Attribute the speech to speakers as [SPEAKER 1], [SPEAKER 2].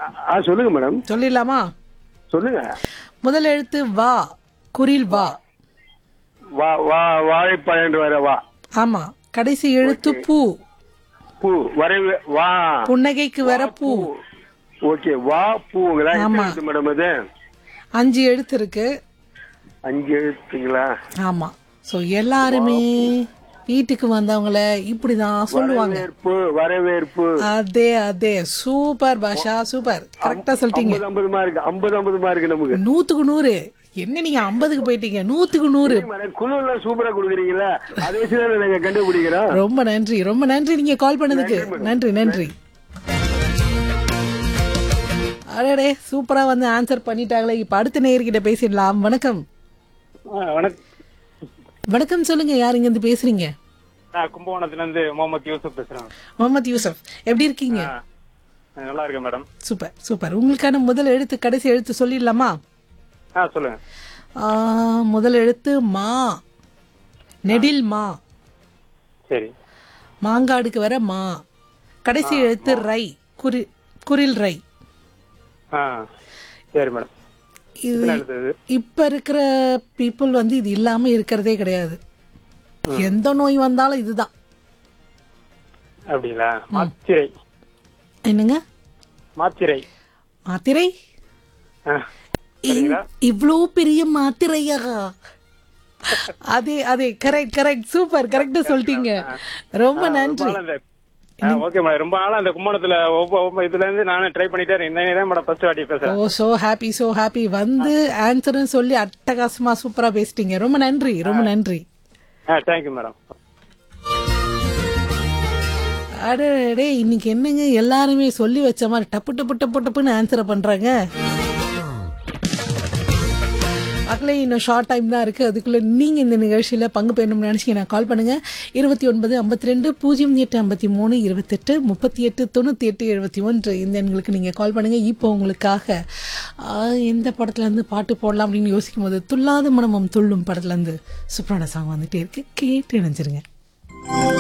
[SPEAKER 1] ஆ சொல்லுங்க மேடம்
[SPEAKER 2] சொல்லிடலாமா
[SPEAKER 1] சொல்லுங்க
[SPEAKER 2] முதல் எழுத்து வா குரில் வா
[SPEAKER 1] வா வா வாழைப்பழம் வர வா
[SPEAKER 2] ஆமா கடைசி எழுத்து பூ
[SPEAKER 1] பூ வரைவு வா
[SPEAKER 2] புன்னகைக்கு வர பூ
[SPEAKER 1] ஓகே வா பூங்களா
[SPEAKER 2] ஆமா.
[SPEAKER 1] எத்தனை எழுத்து மேடம் அது
[SPEAKER 2] அஞ்சு எழுத்து இருக்கு
[SPEAKER 1] அஞ்சு எழுத்துங்களா
[SPEAKER 2] ஆமா சோ எல்லாருமே வீட்டுக்கு வந்தவங்கள இப்படிதான் சொல்லுவாங்க
[SPEAKER 1] வரவேற்பு வரவேற்பு
[SPEAKER 2] அதே அதே சூப்பர் பாஷா சூப்பர் கரெக்டா சொல்லிட்டீங்க
[SPEAKER 1] ஐம்பது ஐம்பது மார்க் ஐம்பது ஐம்பது மார்க் நமக்கு
[SPEAKER 2] நூத்துக்கு நூறு என்ன நீங்க ஐம்பதுக்கு போயிட்டீங்க நூத்துக்கு நூறு
[SPEAKER 1] மேடம் குழு எல்லாம் சூப்பரா கொடுக்குறீங்களா அதை வச்சுதான் நாங்க கண்டுபிடிக்கிறோம்
[SPEAKER 2] ரொம்ப நன்றி ரொம்ப நன்றி நீங்க கால் பண்ணதுக்கு நன்றி நன்றி அடடே சூப்பரா வந்து ஆன்சர் பண்ணிட்டாங்களே இப்ப அடுத்த நேயர்கிட்ட பேசிடலாம் வணக்கம்
[SPEAKER 3] வணக்கம்
[SPEAKER 2] வணக்கம் சொல்லுங்க யார் இங்க இருந்து பேசுறீங்க
[SPEAKER 3] நான் கும்பகோணத்துல இருந்து முகமது யூசுப் பேசுறேன்
[SPEAKER 2] முகமது யூசப் எப்படி இருக்கீங்க
[SPEAKER 3] ஆ, நல்லா இருக்கேன் மேடம்
[SPEAKER 2] சூப்பர் சூப்பர் உங்களுக்கான முதல் எழுத்து கடைசி எழுத்து சொல்லிடலாமா
[SPEAKER 3] ஆ சொல்லுங்க
[SPEAKER 2] ஆ, முதல் எழுத்து மா நெடில் மா
[SPEAKER 3] சரி
[SPEAKER 2] மாங்காடுக்கு வர மா கடைசி எழுத்து ரை குறி குரில் ரை
[SPEAKER 3] ஆ சரி மேடம்
[SPEAKER 2] இது
[SPEAKER 3] என்ன எழுத்துது
[SPEAKER 2] இப்ப இருக்கிற பீப்புள் வந்து இது இல்லாம இருக்கிறதே கிடையாது எந்த நோய் வந்தாலும் இதுதான்
[SPEAKER 3] அப்படிங்களா மாத்திரை
[SPEAKER 2] என்னங்க
[SPEAKER 3] மாத்திரை
[SPEAKER 2] மாத்திரை
[SPEAKER 3] ஆ, சரிங்களா
[SPEAKER 2] இவ்வளோ பெரிய மாத்திரையா அதே அதே கரெக்ட் கரெக்ட் சூப்பர் கரெக்டா சொல்லிட்டீங்க ரொம்ப நன்றி
[SPEAKER 3] ரொம்ப நாளா இந்த- ஆ, ஓகே மேடம் ரொம்ப நாளா அந்த கும்பகோணத்துல ஒவ்வொரு ஒவ்வொரு இதுல இருந்து நானே ட்ரை பண்ணிட்டே இருக்கேன் இன்னைக்கு தான் மேடம் ஃபர்ஸ்ட் வாட்டி பேசுறேன்
[SPEAKER 2] oh so happy so happy வந்து ஆன்சரும் சொல்லி அட்டகாசமா சூப்பரா பேசிட்டீங்க ரொம்ப நன்றி ரொம்ப நன்றி
[SPEAKER 3] ஆ தேங்க்யூ மேடம்
[SPEAKER 2] அடடே இன்னைக்கு என்னங்க எல்லாருமே சொல்லி வச்ச மாதிரி டப்பு டப்பு டப்பு டப்புன்னு ஆன்சரை பண்றாங்க மக்களே இன்னும் ஷார்ட் டைம் தான் இருக்கு அதுக்குள்ள நீங்க இந்த நிகழ்ச்சியில பங்கு பெறணும்னு நினைச்சீங்கன்னா கால் பண்ணுங்க இருபத்தி ஒன்பது ஐம்பத்தி ரெண்டு பூஜ்ஜியம் எட்டு ஐம்பத்தி மூணு இருபத்தெட்டு முப்பத்தி எட்டு தொண்ணூத்தி எட்டு எழுபத்தி ஒன்று இந்த எண்களுக்கு நீங்க கால் பண்ணுங்க இப்போ உங்களுக்காக ஆ, எந்த படத்துல இருந்து பாட்டு போடலாம் அப்படின்னு யோசிக்கும் போது துல்லாத மனமும் துள்ளும் படத்துல இருந்து சூப்பரான சாங் வந்துட்டே இருக்கு கேட்டு நினைச்சிருங்க